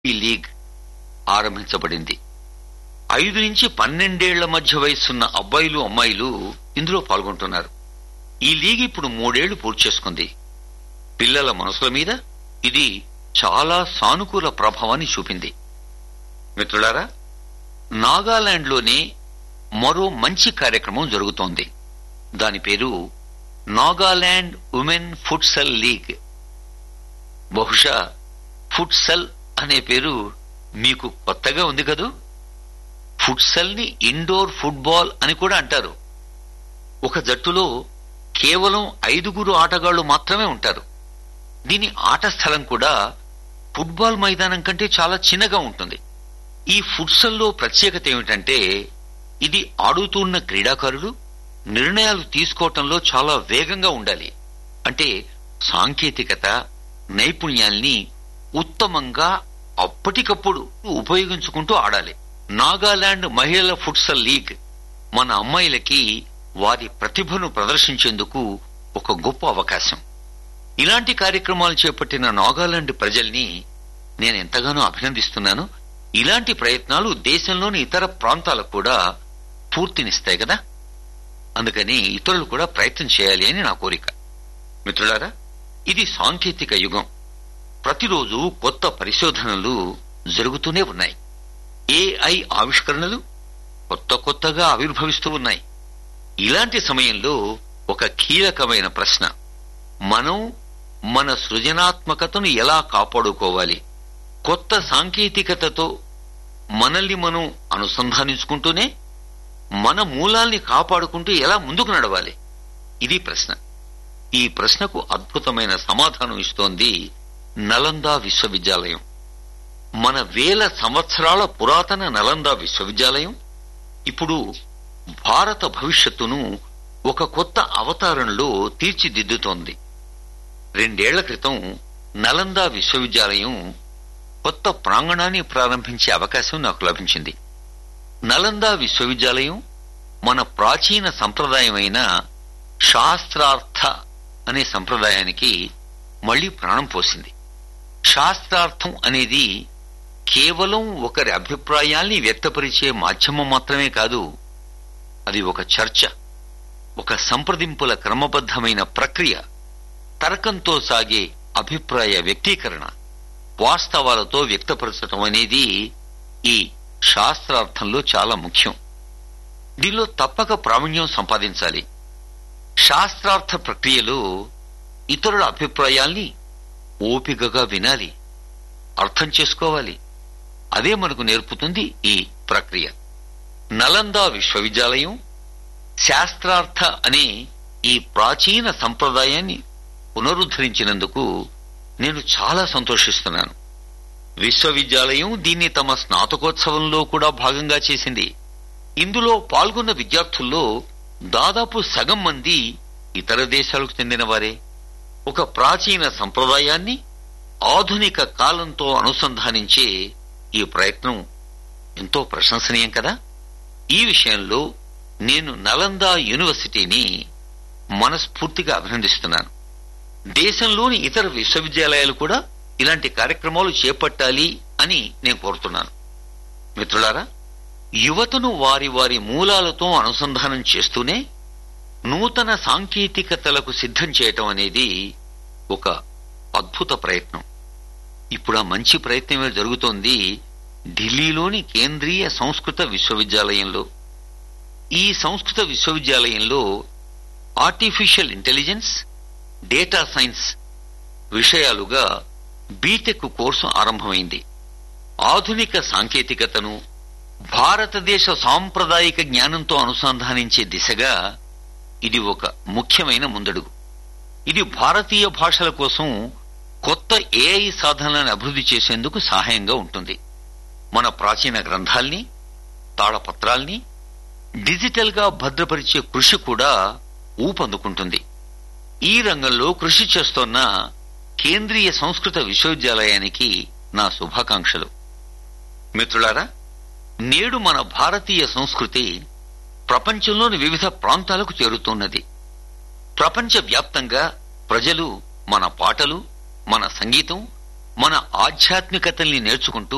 ఈ లీగ్ ఆరంభించబడింది ఐదు నుంచి పన్నెండేళ్ల మధ్య వయసున్న అబ్బాయిలు అమ్మాయిలు ఇందులో పాల్గొంటున్నారు ఈ లీగ్ ఇప్పుడు మూడేళ్లు పూర్తి చేసుకుంది పిల్లల మనసుల మీద ఇది చాలా సానుకూల ప్రభావాన్ని చూపింది మిత్రులారా నాగాలాండ్లోనే మరో మంచి కార్యక్రమం జరుగుతోంది దాని పేరు నాగాలాండ్ ఉమెన్ ఫుట్సల్ లీగ్ బహుశా ఫుట్సల్ అనే పేరు మీకు కొత్తగా ఉంది కదూ ఫుట్సల్ ని ఇండోర్ ఫుట్బాల్ అని కూడా అంటారు ఒక జట్టులో కేవలం ఐదుగురు ఆటగాళ్లు మాత్రమే ఉంటారు దీని ఆట స్థలం కూడా ఫుట్బాల్ మైదానం కంటే చాలా చిన్నగా ఉంటుంది ఈ ఫుట్సల్లో ప్రత్యేకత ఏమిటంటే ఇది ఆడుతున్న క్రీడాకారులు నిర్ణయాలు తీసుకోవటంలో చాలా వేగంగా ఉండాలి అంటే సాంకేతికత నైపుణ్యాల్ని ఉత్తమంగా అప్పటికప్పుడు ఉపయోగించుకుంటూ ఆడాలి నాగాలాండ్ మహిళల ఫుట్సల్ లీగ్ మన అమ్మాయిలకి వారి ప్రతిభను ప్రదర్శించేందుకు ఒక గొప్ప అవకాశం ఇలాంటి కార్యక్రమాలు చేపట్టిన నాగాలాండ్ ప్రజల్ని నేను ఎంతగానో అభినందిస్తున్నాను ఇలాంటి ప్రయత్నాలు దేశంలోని ఇతర ప్రాంతాలకు కూడా పూర్తినిస్తాయి కదా అందుకని ఇతరులు కూడా ప్రయత్నం చేయాలి అని నా కోరిక మిత్రులారా ఇది సాంకేతిక యుగం ప్రతిరోజు కొత్త పరిశోధనలు జరుగుతూనే ఉన్నాయి ఏఐ ఆవిష్కరణలు కొత్త కొత్తగా ఆవిర్భవిస్తూ ఉన్నాయి ఇలాంటి సమయంలో ఒక కీలకమైన ప్రశ్న మనం మన సృజనాత్మకతను ఎలా కాపాడుకోవాలి కొత్త సాంకేతికతతో మనల్ని మనం అనుసంధానించుకుంటూనే మన మూలాల్ని కాపాడుకుంటూ ఎలా ముందుకు నడవాలి ఇది ప్రశ్న ఈ ప్రశ్నకు అద్భుతమైన సమాధానం ఇస్తోంది నలందా విశ్వవిద్యాలయం మన వేల సంవత్సరాల పురాతన నలందా విశ్వవిద్యాలయం ఇప్పుడు భారత భవిష్యత్తును ఒక కొత్త అవతారంలో తీర్చిదిద్దుతోంది రెండేళ్ల క్రితం నలందా విశ్వవిద్యాలయం కొత్త ప్రాంగణాన్ని ప్రారంభించే అవకాశం నాకు లభించింది నలందా విశ్వవిద్యాలయం మన ప్రాచీన సంప్రదాయమైన శాస్త్రార్థ అనే సంప్రదాయానికి మళ్లీ ప్రాణం పోసింది శాస్త్రార్థం అనేది కేవలం ఒకరి అభిప్రాయాల్ని వ్యక్తపరిచే మాధ్యమం మాత్రమే కాదు అది ఒక చర్చ ఒక సంప్రదింపుల క్రమబద్ధమైన ప్రక్రియ తర్కంతో సాగే అభిప్రాయ వ్యక్తీకరణ వాస్తవాలతో వ్యక్తపరచటం అనేది ఈ శాస్త్రార్థంలో చాలా ముఖ్యం దీనిలో తప్పక ప్రావీణ్యం సంపాదించాలి శాస్త్రార్థ ప్రక్రియలో ఇతరుల అభిప్రాయాల్ని ఓపికగా వినాలి అర్థం చేసుకోవాలి అదే మనకు నేర్పుతుంది ఈ ప్రక్రియ నలందా విశ్వవిద్యాలయం శాస్త్రార్థ అనే ఈ ప్రాచీన సంప్రదాయాన్ని పునరుద్ధరించినందుకు నేను చాలా సంతోషిస్తున్నాను విశ్వవిద్యాలయం దీన్ని తమ స్నాతకోత్సవంలో కూడా భాగంగా చేసింది ఇందులో పాల్గొన్న విద్యార్థుల్లో దాదాపు సగం మంది ఇతర దేశాలకు చెందినవారే ఒక ప్రాచీన సంప్రదాయాన్ని ఆధునిక కాలంతో అనుసంధానించే ఈ ప్రయత్నం ఎంతో ప్రశంసనీయం కదా ఈ విషయంలో నేను నలందా యూనివర్సిటీని మనస్ఫూర్తిగా అభినందిస్తున్నాను దేశంలోని ఇతర విశ్వవిద్యాలయాలు కూడా ఇలాంటి కార్యక్రమాలు చేపట్టాలి అని నేను కోరుతున్నాను మిత్రులారా యువతను వారి వారి మూలాలతో అనుసంధానం చేస్తూనే నూతన సాంకేతికతలకు సిద్ధం చేయటం అనేది ఒక అద్భుత ప్రయత్నం ఇప్పుడు ఆ మంచి ప్రయత్నమే జరుగుతోంది ఢిల్లీలోని కేంద్రీయ సంస్కృత విశ్వవిద్యాలయంలో ఈ సంస్కృత విశ్వవిద్యాలయంలో ఆర్టిఫిషియల్ ఇంటెలిజెన్స్ డేటా సైన్స్ విషయాలుగా బీటెక్ కోర్సు ఆరంభమైంది ఆధునిక సాంకేతికతను భారతదేశ సాంప్రదాయిక జ్ఞానంతో అనుసంధానించే దిశగా ఇది ఒక ముఖ్యమైన ముందడుగు ఇది భారతీయ భాషల కోసం కొత్త ఏఐ సాధనలను అభివృద్ధి చేసేందుకు సహాయంగా ఉంటుంది మన ప్రాచీన గ్రంథాల్ని తాళపత్రాల్ని డిజిటల్ గా భద్రపరిచే కృషి కూడా ఊపందుకుంటుంది ఈ రంగంలో కృషి చేస్తోన్న కేంద్రీయ సంస్కృత విశ్వవిద్యాలయానికి నా శుభాకాంక్షలు మిత్రులారా నేడు మన భారతీయ సంస్కృతి ప్రపంచంలోని వివిధ ప్రాంతాలకు చేరుతున్నది ప్రపంచ వ్యాప్తంగా ప్రజలు మన పాటలు మన సంగీతం మన ఆధ్యాత్మికతల్ని నేర్చుకుంటూ